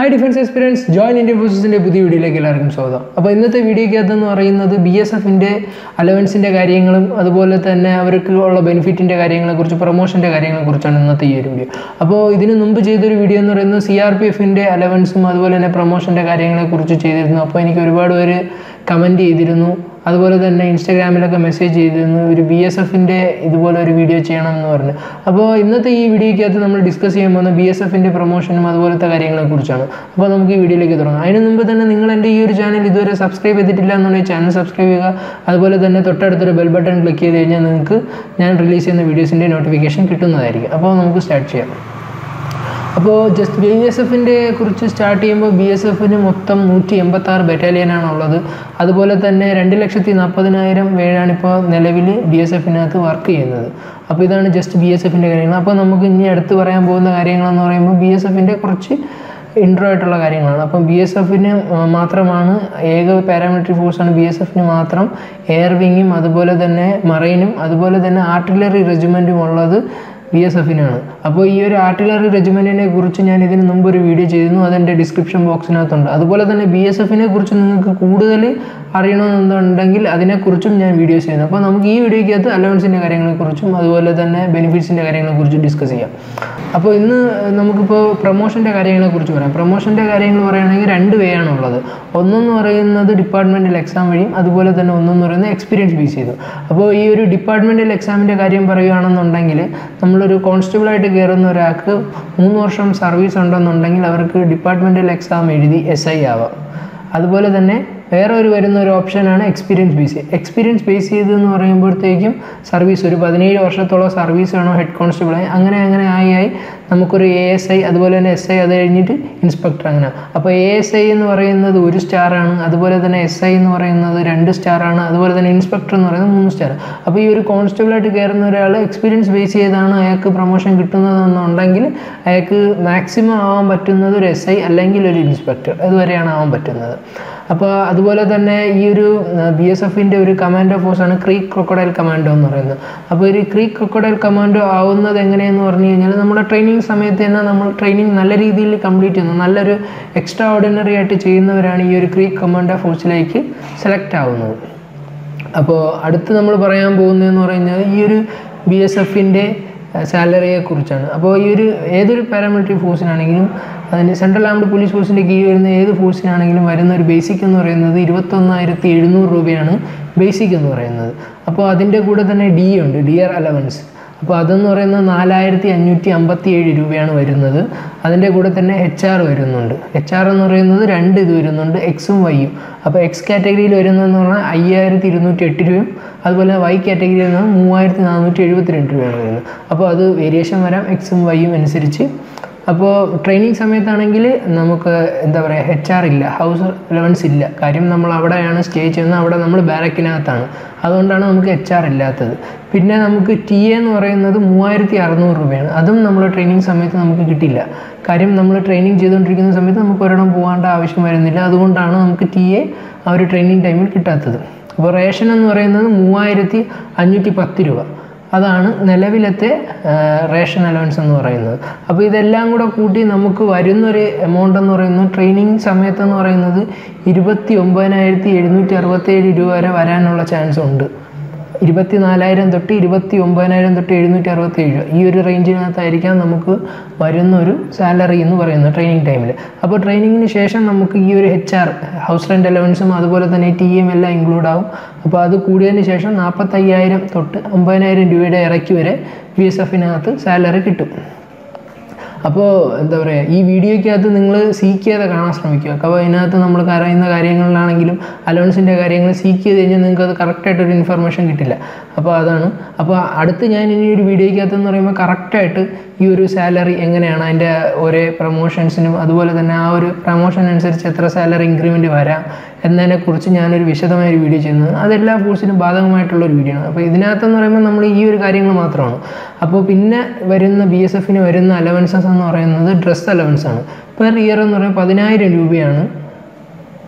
hi defence experience join Indian ഫോഴ്സസിൻ്റെ പുതിയ വീഡിയോയിലേക്ക് എല്ലാവർക്കും സ്വാഗതം അപ്പോൾ ഇന്നത്തെ വീഡിയോയ്ക്കകത്തെന്ന് പറയുന്നത് ബി എസ് എഫിൻ്റെ അലവൻസിൻ്റെ കാര്യങ്ങളും അതുപോലെ തന്നെ അവർക്ക് ഉള്ള ബെനിഫിറ്റിൻ്റെ കാര്യങ്ങളെക്കുറിച്ച് പ്രൊമോഷൻ്റെ കാര്യങ്ങളെക്കുറിച്ചാണ് ഇന്നത്തെ ഈ ഒരു വീഡിയോ അപ്പോൾ ഇതിന് മുമ്പ് ചെയ്തൊരു വീഡിയോ എന്ന് പറയുന്നത് സി ആർ പി എഫിൻ്റെ അലവൻസും അതുപോലെ തന്നെ പ്രൊമോഷൻ്റെ കാര്യങ്ങളെക്കുറിച്ച് ചെയ്തിരുന്നു അപ്പോൾ എനിക്ക് ഒരുപാട് പേര് കമൻറ്റ് ചെയ്തിരുന്നു അതുപോലെ തന്നെ ഇൻസ്റ്റാഗ്രാമിലൊക്കെ മെസ്സേജ് ചെയ്തിരുന്നു ഒരു ബി എസ് എഫിൻ്റെ ഇതുപോലെ ഒരു വീഡിയോ ചെയ്യണമെന്ന് പറഞ്ഞു അപ്പോൾ ഇന്നത്തെ ഈ വീഡിയോയ്ക്കകത്ത് നമ്മൾ ഡിസ്കസ് ചെയ്യാൻ പോകുന്ന ബി എസ് എഫിൻ്റെ പ്രൊമോഷനും അതുപോലത്തെ കാര്യങ്ങളെക്കുറിച്ചാണ് അപ്പോൾ നമുക്ക് ഈ വീഡിയോയിലേക്ക് തുടങ്ങാം അതിന് മുമ്പ് തന്നെ നിങ്ങൾ എൻ്റെ ഈ ഒരു ചാനൽ ഇതുവരെ സബ്സ്ക്രൈബ് ചെയ്തിട്ടില്ല എന്നുണ്ടെങ്കിൽ ചാനൽ സബ്സ്ക്രൈബ് ചെയ്യുക അതുപോലെ തന്നെ തൊട്ടടുത്തൊരു ബെൽ ബട്ടൺ ക്ലിക്ക് ചെയ്ത് കഴിഞ്ഞാൽ നിങ്ങൾക്ക് ഞാൻ റിലീസ് ചെയ്യുന്ന വീഡിയോസിൻ്റെ നോട്ടിഫിക്കേഷൻ കിട്ടുന്നതായിരിക്കും അപ്പോൾ നമുക്ക് സ്റ്റാർട്ട് ചെയ്യാം അപ്പോൾ ജസ്റ്റ് ബി എസ് എഫിൻ്റെ കുറിച്ച് സ്റ്റാർട്ട് ചെയ്യുമ്പോൾ ബി എസ് എഫിന് മൊത്തം നൂറ്റി എൺപത്തി ആറ് ബറ്റാലിയനാണ് ഉള്ളത് അതുപോലെ തന്നെ രണ്ട് ലക്ഷത്തി നാൽപ്പതിനായിരം പേരാണ് ഇപ്പോൾ നിലവിൽ ബി എസ് എഫിനകത്ത് വർക്ക് ചെയ്യുന്നത് അപ്പോൾ ഇതാണ് ജസ്റ്റ് ബി എസ് എഫിൻ്റെ കാര്യങ്ങൾ അപ്പോൾ നമുക്ക് ഇനി അടുത്ത് പറയാൻ പോകുന്ന കാര്യങ്ങളെന്ന് പറയുമ്പോൾ ബി എസ് എഫിൻ്റെ കുറച്ച് ഇൻട്രോ ആയിട്ടുള്ള കാര്യങ്ങളാണ് അപ്പം ബി എസ് എഫിന് മാത്രമാണ് ഏക പാരാമിലിറ്ററി ഫോഴ്സാണ് ബി എസ് എഫിന് മാത്രം എയർ വിങ്ങും അതുപോലെ തന്നെ മറൈനും അതുപോലെ തന്നെ ആർട്ടിലറി റെജിമെൻറ്റും ഉള്ളത് ബി എസ് എഫിനാണ് അപ്പോൾ ഈ ഒരു ആർട്ടിലറി റെജിമെൻറ്റിനെ കുറിച്ച് ഞാൻ ഇതിന് മുമ്പ് ഒരു വീഡിയോ ചെയ്തിരുന്നു അതെൻ്റെ ഡിസ്ക്രിപ്ഷൻ ബോക്സിനകത്തുണ്ട് അതുപോലെ തന്നെ ബി എസ് എഫിനെ കുറിച്ച് നിങ്ങൾക്ക് കൂടുതൽ അറിയണമെന്നുണ്ടെങ്കിൽ അതിനെക്കുറിച്ചും ഞാൻ വീഡിയോസ് ചെയ്യുന്നു അപ്പോൾ നമുക്ക് ഈ വീഡിയോയ്ക്കകത്ത് അലവൻസിൻ്റെ കാര്യങ്ങളെക്കുറിച്ചും അതുപോലെ തന്നെ ബെനിഫിറ്റ്സിൻ്റെ കാര്യങ്ങളെക്കുറിച്ചും ഡിസ്കസ് ചെയ്യാം അപ്പോൾ ഇന്ന് നമുക്കിപ്പോൾ പ്രൊമോഷൻ്റെ കാര്യങ്ങളെക്കുറിച്ച് പറയാം പ്രൊമോഷൻ്റെ കാര്യങ്ങൾ പറയുകയാണെങ്കിൽ രണ്ട് വേ ആണുള്ളത് ഒന്നെന്ന് പറയുന്നത് ഡിപ്പാർട്ട്മെൻറ്റൽ എക്സാം വഴിയും അതുപോലെ തന്നെ ഒന്നെന്ന് പറയുന്നത് എക്സ്പീരിയൻസ് ബേസ് ചെയ്തു അപ്പോൾ ഈ ഒരു ഡിപ്പാർട്ട്മെൻറ്റൽ എക്സാമിൻ്റെ കാര്യം പറയുകയാണെന്നുണ്ടെങ്കിൽ നമ്മളൊരു കോൺസ്റ്റബിളായിട്ട് കയറുന്ന ഒരാൾക്ക് മൂന്ന് വർഷം സർവീസ് ഉണ്ടെന്നുണ്ടെങ്കിൽ അവർക്ക് ഡിപ്പാർട്ട്മെൻറ്റൽ എക്സാം എഴുതി എസ് ഐ ആവാം അതുപോലെ തന്നെ വേറെ ഒരു വരുന്ന ഒരു ഓപ്ഷനാണ് എക്സ്പീരിയൻസ് ബേസ് എക്സ്പീരിയൻസ് ബേസ് ചെയ്തെന്ന് പറയുമ്പോഴത്തേക്കും സർവീസ് ഒരു പതിനേഴ് വർഷത്തോളം സർവീസ് വേണോ ഹെഡ് കോൺസ്റ്റബിളായി അങ്ങനെ അങ്ങനെ ആയി ആയി നമുക്കൊരു എ എസ് ഐ അതുപോലെ തന്നെ എസ് ഐ അത് കഴിഞ്ഞിട്ട് ഇൻസ്പെക്ടർ അങ്ങനെ അപ്പോൾ എ എസ് ഐ എന്ന് പറയുന്നത് ഒരു സ്റ്റാറാണ് അതുപോലെ തന്നെ എസ് ഐ എന്ന് പറയുന്നത് രണ്ട് സ്റ്റാറാണ് അതുപോലെ തന്നെ ഇൻസ്പെക്ടർ എന്ന് പറയുന്നത് മൂന്ന് സ്റ്റാർ അപ്പോൾ ഈ ഒരു കോൺസ്റ്റബിളായിട്ട് കയറുന്ന ഒരാൾ എക്സ്പീരിയൻസ് ബേസ് ചെയ്താണ് അയാൾക്ക് പ്രൊമോഷൻ കിട്ടുന്നതെന്നുണ്ടെങ്കിൽ അയാൾക്ക് മാക്സിമം ആവാൻ പറ്റുന്നത് ഒരു എസ് ഐ അല്ലെങ്കിൽ ഒരു ഇൻസ്പെക്ടർ അതുവരെയാണ് ആവാൻ പറ്റുന്നത് അപ്പോൾ അതുപോലെ തന്നെ ഈ ഒരു ബി എസ് എഫിൻ്റെ ഒരു കമാൻഡോ ഫോഴ്സാണ് ക്രീക്ക് ക്രൊക്കഡൈൽ കമാൻഡോ എന്ന് പറയുന്നത് അപ്പോൾ ഒരു ക്രീക്ക് ക്രൊക്കഡൈൽ കമാൻഡോ ആവുന്നത് എങ്ങനെയെന്ന് പറഞ്ഞു കഴിഞ്ഞാൽ നമ്മുടെ ട്രെയിനിങ് സമയത്ത് തന്നെ നമ്മൾ ട്രെയിനിങ് നല്ല രീതിയിൽ കംപ്ലീറ്റ് ചെയ്യുന്നു നല്ലൊരു എക്സ്ട്രാ ഓർഡിനറി ആയിട്ട് ചെയ്യുന്നവരാണ് ഈ ഒരു ക്രീക്ക് കമാൻഡോ ഫോഴ്സിലേക്ക് സെലക്ട് ആവുന്നത് അപ്പോൾ അടുത്ത് നമ്മൾ പറയാൻ പോകുന്നതെന്ന് പറഞ്ഞാൽ ഈ ഒരു ബി എസ് എഫിൻ്റെ സാലറിയെ കുറിച്ചാണ് അപ്പോൾ ഈ ഒരു ഏതൊരു പാരാമിലിറ്ററി ഫോഴ്സിനാണെങ്കിലും അതിന് സെൻട്രൽ ആംഡ് പോലീസ് ഫോഴ്സിൻ്റെ കീഴിൽ വരുന്ന ഏത് ഫോഴ്സിനാണെങ്കിലും വരുന്ന ഒരു ബേസിക് എന്ന് പറയുന്നത് ഇരുപത്തൊന്നായിരത്തി എഴുന്നൂറ് രൂപയാണ് ബേസിക് എന്ന് പറയുന്നത് അപ്പോൾ അതിൻ്റെ കൂടെ തന്നെ ഡി ഉണ്ട് ഡിയർ അലവൻസ് അപ്പോൾ അതെന്ന് പറയുന്നത് നാലായിരത്തി അഞ്ഞൂറ്റി അമ്പത്തി ഏഴ് രൂപയാണ് വരുന്നത് അതിൻ്റെ കൂടെ തന്നെ എച്ച് ആർ വരുന്നുണ്ട് എച്ച് ആർ എന്ന് പറയുന്നത് രണ്ട് ഇത് വരുന്നുണ്ട് എക്സും വൈയും അപ്പോൾ എക്സ് കാറ്റഗറിയിൽ വരുന്നതെന്ന് പറഞ്ഞാൽ അയ്യായിരത്തി ഇരുന്നൂറ്റി എട്ട് രൂപയും അതുപോലെ വൈ കാറ്റഗറിയിൽ വരുന്നത് മൂവായിരത്തി നാനൂറ്റി എഴുപത്തിരണ്ട് രൂപയാണ് വരുന്നത് അപ്പോൾ അത് വേരിയേഷൻ വരാം എക്സും വൈയും അനുസരിച്ച് അപ്പോൾ ട്രെയിനിങ് സമയത്താണെങ്കിൽ നമുക്ക് എന്താ പറയുക എച്ച് ആർ ഇല്ല ഹൗസ് അലവൻസ് ഇല്ല കാര്യം നമ്മൾ അവിടെയാണ് സ്റ്റേ ചെയ്യുന്നത് അവിടെ നമ്മൾ ബാരക്കിനകത്താണ് അതുകൊണ്ടാണ് നമുക്ക് എച്ച് ആർ ഇല്ലാത്തത് പിന്നെ നമുക്ക് ടി എ എന്ന് പറയുന്നത് മൂവായിരത്തി അറുന്നൂറ് രൂപയാണ് അതും നമ്മൾ ട്രെയിനിങ് സമയത്ത് നമുക്ക് കിട്ടില്ല കാര്യം നമ്മൾ ട്രെയിനിങ് ചെയ്തുകൊണ്ടിരിക്കുന്ന സമയത്ത് നമുക്ക് ഒരിടം പോകേണ്ട ആവശ്യം വരുന്നില്ല അതുകൊണ്ടാണ് നമുക്ക് ടി എ ആ ഒരു ട്രെയിനിങ് ടൈമിൽ കിട്ടാത്തത് അപ്പോൾ റേഷൻ എന്ന് പറയുന്നത് മൂവായിരത്തി അഞ്ഞൂറ്റി പത്ത് രൂപ അതാണ് നിലവിലത്തെ റേഷൻ അലവൻസ് എന്ന് പറയുന്നത് അപ്പോൾ ഇതെല്ലാം കൂടെ കൂട്ടി നമുക്ക് വരുന്നൊരു എമൗണ്ട് എന്ന് പറയുന്നത് ട്രെയിനിങ് സമയത്തെന്ന് പറയുന്നത് ഇരുപത്തി ഒമ്പതിനായിരത്തി എഴുന്നൂറ്റി അറുപത്തേഴ് രൂപ വരെ വരാനുള്ള ചാൻസ് ഉണ്ട് ഇരുപത്തി നാലായിരം തൊട്ട് ഇരുപത്തി ഒമ്പതിനായിരം തൊട്ട് എഴുന്നൂറ്റി അറുപത്തേഴ് ഈ ഒരു റേഞ്ചിനകത്തായിരിക്കാം നമുക്ക് വരുന്ന ഒരു സാലറി എന്ന് പറയുന്നത് ട്രെയിനിങ് ടൈമിൽ അപ്പോൾ ട്രെയിനിങ്ങിന് ശേഷം നമുക്ക് ഈ ഒരു എച്ച് ആർ ഹൗസ് റെൻ്റ് അലവൻസും അതുപോലെ തന്നെ ടി എം എല്ലാം ഇൻക്ലൂഡ് ആവും അപ്പോൾ അത് കൂടിയതിന് ശേഷം നാൽപ്പത്തയ്യായിരം തൊട്ട് അമ്പതിനായിരം രൂപയുടെ ഇറക്കി വരെ ബി എസ് എഫിനകത്ത് സാലറി കിട്ടും അപ്പോൾ എന്താ പറയുക ഈ വീഡിയോയ്ക്കകത്ത് നിങ്ങൾ സീക്ക് ചെയ്ത് കാണാൻ ശ്രമിക്കുക അപ്പോൾ അതിനകത്ത് നമ്മൾ അറിയുന്ന കാര്യങ്ങളിലാണെങ്കിലും അലവൻസിൻ്റെ കാര്യങ്ങൾ സീക്ക് ചെയ്ത് കഴിഞ്ഞാൽ നിങ്ങൾക്ക് അത് കറക്റ്റായിട്ടൊരു ഇൻഫർമേഷൻ കിട്ടില്ല അപ്പോൾ അതാണ് അപ്പോൾ അടുത്ത് ഞാൻ ഇനി ഒരു വീഡിയോയ്ക്കകത്ത് എന്ന് പറയുമ്പോൾ കറക്റ്റായിട്ട് ഈ ഒരു സാലറി എങ്ങനെയാണ് അതിൻ്റെ ഓരോ പ്രൊമോഷൻസിനും അതുപോലെ തന്നെ ആ ഒരു പ്രൊമോഷൻ അനുസരിച്ച് എത്ര സാലറി ഇൻക്രിമെൻറ്റ് വരാം എന്നതിനെക്കുറിച്ച് ഞാനൊരു വിശദമായ ഒരു വീഡിയോ ചെയ്യുന്നത് അതെല്ലാ ഫോഴ്സിനും ബാധകമായിട്ടുള്ള ഒരു വീഡിയോ ആണ് അപ്പോൾ ഇതിനകത്തെന്ന് പറയുമ്പോൾ നമ്മൾ ഈ ഒരു കാര്യങ്ങൾ മാത്രമാണ് അപ്പോൾ പിന്നെ വരുന്ന ബി എസ് എഫിന് വരുന്ന അലവൻസസ് എന്ന് പറയുന്നത് ഡ്രസ് അലവൻസ് ആണ് പെർ ഇയർ എന്ന് പറയുമ്പോൾ പതിനായിരം രൂപയാണ്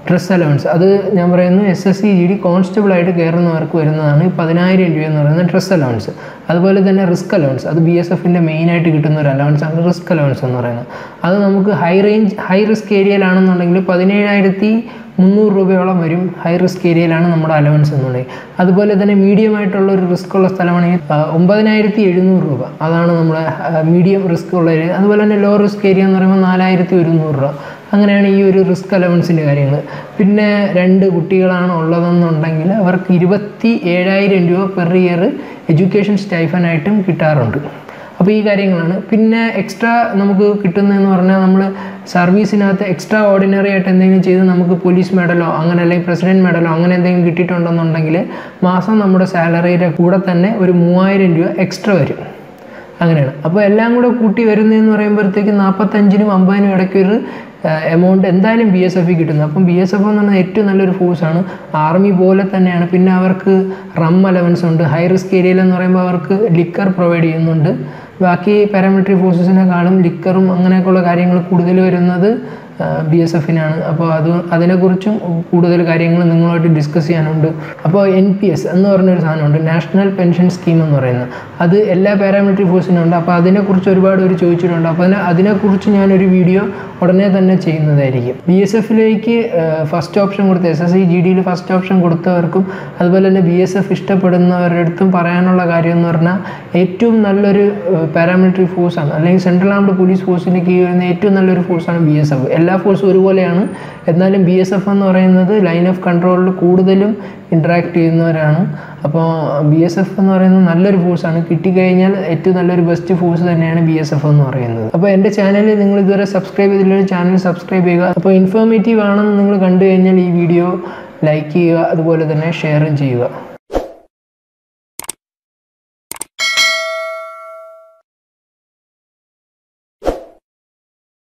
ഡ്രസ് അലവൻസ് അത് ഞാൻ പറയുന്നു S S C G D constable ആയിട്ട് കയറുന്നവർക്ക് വരുന്നതാണ് ഈ പതിനായിരം രൂപ എന്ന് പറയുന്ന ഡ്രസ് അലവൻസ് അതുപോലെ തന്നെ റിസ്ക് അലവൻസ് അത് ബി എസ് എഫിൻ്റെ മെയിനായിട്ട് കിട്ടുന്ന ഒരു അലവൻസ് ആണ് റിസ്ക് അലവൻസ് എന്ന് പറയുന്നത് അത് നമുക്ക് ഹൈ റേഞ്ച് ഹൈ റിസ്ക് ഏരിയയിലാണെന്നുണ്ടെങ്കിൽ പതിനേഴായിരത്തി മുന്നൂറ് രൂപയോളം വരും ഹൈ റിസ്ക് ഏരിയയിലാണ് നമ്മുടെ അലവൻസ് എന്നുണ്ടെങ്കിൽ അതുപോലെ തന്നെ മീഡിയം ആയിട്ടുള്ള ഒരു റിസ്ക് ഉള്ള സ്ഥലമാണെങ്കിൽ ആ, ഒമ്പതിനായിരത്തി എഴുന്നൂറ് രൂപ അതാണ് നമ്മുടെ മീഡിയം റിസ്ക് ഉള്ള ഏരിയ അതുപോലെ തന്നെ ലോ റിസ്ക് ഏരിയ എന്ന് പറയുമ്പോൾ നാലായിരത്തി ഒരുന്നൂറ് രൂപ അങ്ങനെയാണ് ഈ ഒരു റിസ്ക് അലവൻസിൻ്റെ കാര്യങ്ങൾ പിന്നെ രണ്ട് കുട്ടികളാണ് ഉള്ളതെന്നുണ്ടെങ്കിൽ അവർക്ക് ഇരുപത്തി ഏഴായിരം രൂപ പെർ ഇയർ എഡ്യൂക്കേഷൻ സ്റ്റൈഫനായിട്ടും കിട്ടാറുണ്ട് അപ്പോൾ ഈ കാര്യങ്ങളാണ് പിന്നെ എക്സ്ട്രാ നമുക്ക് കിട്ടുന്നതെന്ന് പറഞ്ഞാൽ നമ്മൾ സർവീസിനകത്ത് എക്സ്ട്രാ ഓർഡിനറി ആയിട്ട് എന്തെങ്കിലും ചെയ്ത് നമുക്ക് പോലീസ് മെഡലോ അങ്ങനെ അല്ലെങ്കിൽ പ്രസിഡന്റ് മെഡലോ അങ്ങനെ എന്തെങ്കിലും കിട്ടിയിട്ടുണ്ടെന്നുണ്ടെങ്കിൽ മാസം നമ്മുടെ സാലറിയുടെ കൂടെ തന്നെ ഒരു മൂവായിരം രൂപ എക്സ്ട്രാ വരും അങ്ങനെയാണ് അപ്പോൾ എല്ലാം കൂടെ കൂട്ടി വരുന്നതെന്ന് പറയുമ്പോഴത്തേക്ക് നാൽപ്പത്തഞ്ചിനും അമ്പതിനും ഇടയ്ക്ക് ഒരു എമൗണ്ട് എന്തായാലും ബി എസ് എഫ് കിട്ടുന്നത് അപ്പം ബി എസ് എഫ് എന്ന് പറഞ്ഞാൽ ഏറ്റവും നല്ലൊരു ഫോഴ്സാണ് ആർമി പോലെ തന്നെയാണ് പിന്നെ അവർക്ക് റം അലവൻസ് ഉണ്ട് ഹൈ റിസ്ക് ഏരിയയിൽ എന്ന് പറയുമ്പോൾ അവർക്ക് ലിക്കർ പ്രൊവൈഡ് ചെയ്യുന്നുണ്ട് ബാക്കി പാരാമിലിറ്ററി ഫോഴ്സസിനെക്കാളും ലിക്കറും അങ്ങനെയൊക്കെയുള്ള കാര്യങ്ങൾ കൂടുതൽ വരുന്നത് ബി എസ് എഫിനാണ് അപ്പോൾ അത് അതിനെക്കുറിച്ചും കൂടുതൽ കാര്യങ്ങൾ നിങ്ങളുമായിട്ട് ഡിസ്കസ് ചെയ്യാനുണ്ട് അപ്പോൾ എൻ പി എസ് എന്ന് പറഞ്ഞൊരു സാധനമുണ്ട് നാഷണൽ പെൻഷൻ സ്കീം എന്ന് പറയുന്നത് അത് എല്ലാ പാരാമിലിറ്ററി ഫോഴ്സിനും ഉണ്ട് അപ്പോൾ അതിനെക്കുറിച്ച് ഒരുപാട് പേര് ചോദിച്ചിട്ടുണ്ട് അപ്പോൾ അതിനെ അതിനെക്കുറിച്ച് ഞാനൊരു വീഡിയോ ഉടനെ തന്നെ ചെയ്യുന്നതായിരിക്കും ബി എസ് എഫിലേക്ക് ഫസ്റ്റ് ഓപ്ഷൻ കൊടുത്ത എസ് എസ് സി ജി ഡിയിൽ ഫസ്റ്റ് ഓപ്ഷൻ കൊടുത്തവർക്കും അതുപോലെ തന്നെ ബി എസ് എഫ് ഇഷ്ടപ്പെടുന്നവരുടെ അടുത്തും പറയാനുള്ള കാര്യം എന്ന് പറഞ്ഞാൽ ഏറ്റവും നല്ലൊരു പാരാമിലിറ്ററി ഫോഴ്സാണ് അല്ലെങ്കിൽ സെൻട്രൽ ആംഡ് പോലീസ് ഫോഴ്സിന് കീഴിൽ വരുന്ന ഏറ്റവും നല്ലൊരു ഫോഴ്സാണ് ബി എസ് എഫ് എല്ലാ ഫോഴ്സും ഒരുപോലെയാണ് എന്നാലും ബി എസ് എഫ് എന്ന് പറയുന്നത് ലൈൻ ഓഫ് കൺട്രോളിൽ കൂടുതലും ഇൻട്രാക്ട് ചെയ്യുന്നവരാണ് അപ്പോൾ ബി എസ് എഫ് എന്ന് പറയുന്നത് നല്ലൊരു ഫോഴ്സാണ് കിട്ടിക്കഴിഞ്ഞാൽ ഏറ്റവും നല്ലൊരു ബെസ്റ്റ് ഫോഴ്സ് തന്നെയാണ് ബി എസ് എഫ് എന്ന് പറയുന്നത് അപ്പോൾ എൻ്റെ ചാനലിൽ നിങ്ങൾ ഇതുവരെ സബ്സ്ക്രൈബ് ചെയ്തില്ലെങ്കിൽ ചാനൽ സബ്സ്ക്രൈബ് ചെയ്യുക അപ്പോൾ ഇൻഫോർമേറ്റീവ് ആണെന്ന് നിങ്ങൾ കണ്ടു കഴിഞ്ഞാൽ ഈ വീഡിയോ ലൈക്ക് ചെയ്യുക അതുപോലെ തന്നെ ഷെയറും ചെയ്യുക